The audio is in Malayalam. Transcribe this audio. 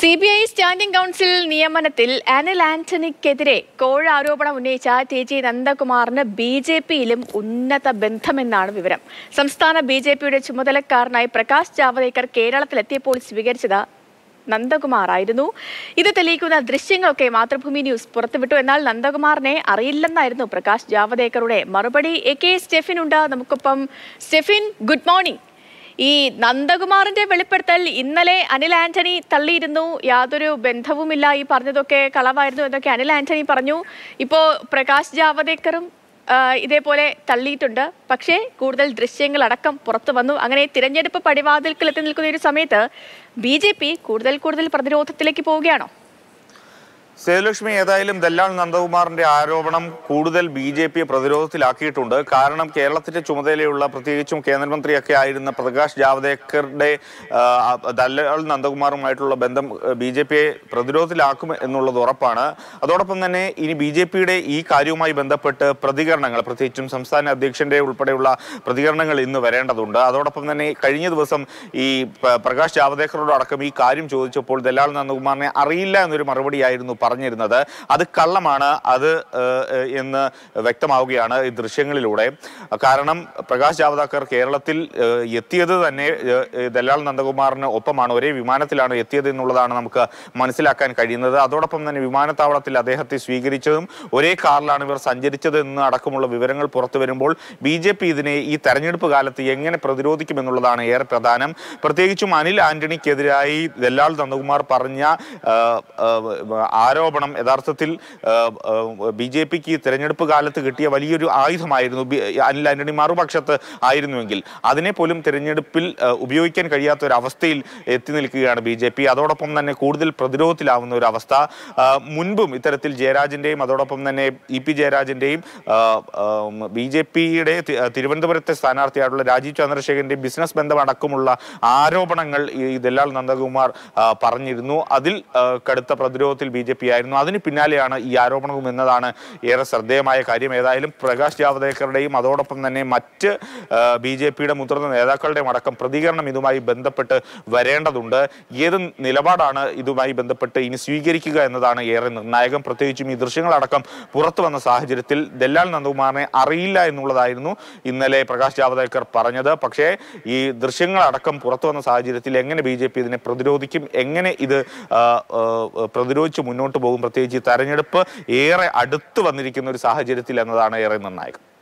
C B I standing council നിയമനത്തിൽ അനിൽ ആന്റണിക്കെതിരെ കോഴ ആരോപണം ഉന്നയിച്ച ടി ജി നന്ദകുമാറിന് ബി ജെ പിയിലും ഉന്നത ബന്ധമെന്നാണ് വിവരം സംസ്ഥാന ബി ജെ പിയുടെ ചുമതലക്കാരനായി പ്രകാശ് ജാവദേക്കർ കേരളത്തിലെത്തിയപ്പോൾ സ്വീകരിച്ചത് നന്ദകുമാറായിരുന്നു ഇത് തെളിയിക്കുന്ന ദൃശ്യങ്ങളൊക്കെ മാതൃഭൂമി ന്യൂസ് പുറത്തുവിട്ടു എന്നാൽ നന്ദകുമാറിനെ അറിയില്ലെന്നായിരുന്നു പ്രകാശ് ജാവദേക്കറുടെ മറുപടി എ കെ സ്റ്റെഫിൻ ഉണ്ട് നമുക്കൊപ്പം സ്റ്റെഫിൻ ഗുഡ് മോർണിംഗ് ഈ നന്ദകുമാറിന്റെ വെളിപ്പെടുത്തൽ ഇന്നലെ അനിൽ ആന്റണി തള്ളിയിരുന്നു യാതൊരു ബന്ധവുമില്ല ഈ പറഞ്ഞതൊക്കെ കളവായിരുന്നു എന്നൊക്കെ അനിൽ ആന്റണി പറഞ്ഞു ഇപ്പോ പ്രകാശ് ജാവദേക്കറും ആ, ഇതേപോലെ തള്ളിയിട്ടുണ്ട് പക്ഷേ കൂടുതൽ ദൃശ്യങ്ങൾ അടക്കം പുറത്തു വന്നു അങ്ങനെ തിരഞ്ഞെടുപ്പ് പടിവാതിൽക്കൽ എത്തി നിൽക്കുന്ന ഒരു സമയത്ത് ബി ജെ പി കൂടുതൽ കൂടുതൽ പ്രതിരോധത്തിലേക്ക് പോവുകയാണോ സേതുലക്ഷ്മി ഏതായാലും ദല്ലാൾ നന്ദകുമാറിന്റെ ആരോപണം കൂടുതൽ ബി ജെ പിയെ പ്രതിരോധത്തിലാക്കിയിട്ടുണ്ട് കാരണം കേരളത്തിന്റെ ചുമതലയുള്ള പ്രത്യേകിച്ചും കേന്ദ്രമന്ത്രിയൊക്കെ ആയിരുന്ന പ്രകാശ് ജാവദേക്കറുടെ ആ, ദല്ലാൾ നന്ദകുമാറുമായിട്ടുള്ള ബന്ധം ബി ജെ പിയെ പ്രതിരോധത്തിലാക്കും എന്നുള്ളത് ഉറപ്പാണ് അതോടൊപ്പം തന്നെ ഇനി ബി ജെ പിയുടെ ഈ കാര്യവുമായി ബന്ധപ്പെട്ട് പ്രതികരണങ്ങൾ പ്രത്യേകിച്ചും സംസ്ഥാന അധ്യക്ഷന്റെ ഉൾപ്പെടെയുള്ള പ്രതികരണങ്ങൾ ഇന്ന് വരേണ്ടതുണ്ട് അതോടൊപ്പം തന്നെ കഴിഞ്ഞ ദിവസം ഈ പ- പ്രകാശ് ജാവദേക്കറോട് അടക്കം ഈ കാര്യം ചോദിച്ചപ്പോൾ ദല്ലാൾ നന്ദകുമാറിനെ അറിയില്ല എന്നൊരു മറുപടിയായിരുന്നു പറഞ്ഞിരുന്നത് അത് കള്ളമാണ് അത് ഏഹ്, ഏഹ്, എന്ന് വ്യക്തമാവുകയാണ് ഈ ദൃശ്യങ്ങളിലൂടെ കാരണം പ്രകാശ് ജാവദേക്കർ കേരളത്തിൽ ഏഹ്, എത്തിയത് തന്നെ ഏഹ്, ഏഹ്, ദല്ലാൾ നന്ദകുമാറിന് ഒപ്പമാണ് ഒരേ വിമാനത്തിലാണ് എത്തിയത് എന്നുള്ളതാണ് നമുക്ക് മനസ്സിലാക്കാൻ കഴിയുന്നത് അതോടൊപ്പം തന്നെ വിമാനത്താവളത്തിൽ അദ്ദേഹത്തെ സ്വീകരിച്ചതും ഒരേ കാറിലാണ് ഇവർ സഞ്ചരിച്ചത് എന്ന് അടക്കമുള്ള വിവരങ്ങൾ പുറത്തു വരുമ്പോൾ ബി ജെ പി ഇതിനെ ഈ തെരഞ്ഞെടുപ്പ് കാലത്ത് എങ്ങനെ പ്രതിരോധിക്കുമെന്നുള്ളതാണ് ഏറെ പ്രധാനം പ്രത്യേകിച്ചും അനിൽ ആന്റണിക്കെതിരായി ദല്ലാൾ നന്ദകുമാർ പറഞ്ഞ ആ, ആ, ആരോപണം യഥാർത്ഥത്തിൽ ബി ജെ പിക്ക് തെരഞ്ഞെടുപ്പ് കാലത്ത് കിട്ടിയ വലിയൊരു ആയുധമായിരുന്നു ബി- അനിൽ ആന്റണി മറുപക്ഷത്ത് ആയിരുന്നുവെങ്കിൽ അതിനെ പോലും തെരഞ്ഞെടുപ്പിൽ ആ, ഉപയോഗിക്കാൻ കഴിയാത്ത ഒരു അവസ്ഥയിൽ എത്തി നിൽക്കുകയാണ് ബി ജെ പി അതോടൊപ്പം തന്നെ കൂടുതൽ പ്രതിരോധത്തിലാവുന്ന ഒരു അവസ്ഥ ആ, മുൻപും ഇത്തരത്തിൽ ജയരാജന്റെയും അതോടൊപ്പം തന്നെ ഇ പി ജയരാജന്റെയും ബി ജെ പിയുടെ തിരുവനന്തപുരത്തെ സ്ഥാനാർത്ഥിയായിട്ടുള്ള രാജീവ് ചന്ദ്രശേഖരന്റെയും ബിസിനസ് ബന്ധമടക്കമുള്ള ആരോപണങ്ങൾ ഈ ദല്ലാൽ നന്ദകുമാർ ആ, പറഞ്ഞിരുന്നു അതിൽ ആ, കടുത്ത പ്രതിരോധത്തിൽ ബി ജെ പി ആയിരുന്നു അതിന് പിന്നാലെയാണ് ഈ ആരോപണവും എന്നതാണ് ഏറെ ശ്രദ്ധേയമായ കാര്യം ഏതായാലും പ്രകാശ് ജാവദേക്കറുടെയും അതോടൊപ്പം തന്നെ മറ്റ് ബി ജെ പിയുടെ മുതിർന്ന നേതാക്കളുടെയും അടക്കം പ്രതികരണം ഇതുമായി ബന്ധപ്പെട്ട് വരേണ്ടതുണ്ട് ഏത് നിലപാടാണ് ഇതുമായി ബന്ധപ്പെട്ട് ഇനി സ്വീകരിക്കുക എന്നതാണ് ഏറെ നിർണായകം പ്രത്യേകിച്ചും ഈ ദൃശ്യങ്ങളടക്കം പുറത്തു വന്ന സാഹചര്യത്തിൽ ദല്ലാൽ നന്ദകുമാറിനെ അറിയില്ല എന്നുള്ളതായിരുന്നു ഇന്നലെ പ്രകാശ് ജാവദേക്കർ പറഞ്ഞത് പക്ഷേ ഈ ദൃശ്യങ്ങളടക്കം പുറത്തു വന്ന സാഹചര്യത്തിൽ എങ്ങനെ ബി ജെ പി ഇതിനെ പ്രതിരോധിക്കും എങ്ങനെ ഇത് ആ, ആ, പ്രതിരോധിച്ച് മുന്നോട്ട് പോകും പ്രത്യേകിച്ച് ഈ തെരഞ്ഞെടുപ്പ് ഏറെ അടുത്ത് വന്നിരിക്കുന്ന ഒരു സാഹചര്യത്തിൽ എന്നതാണ് ഏറെ നിർണായകം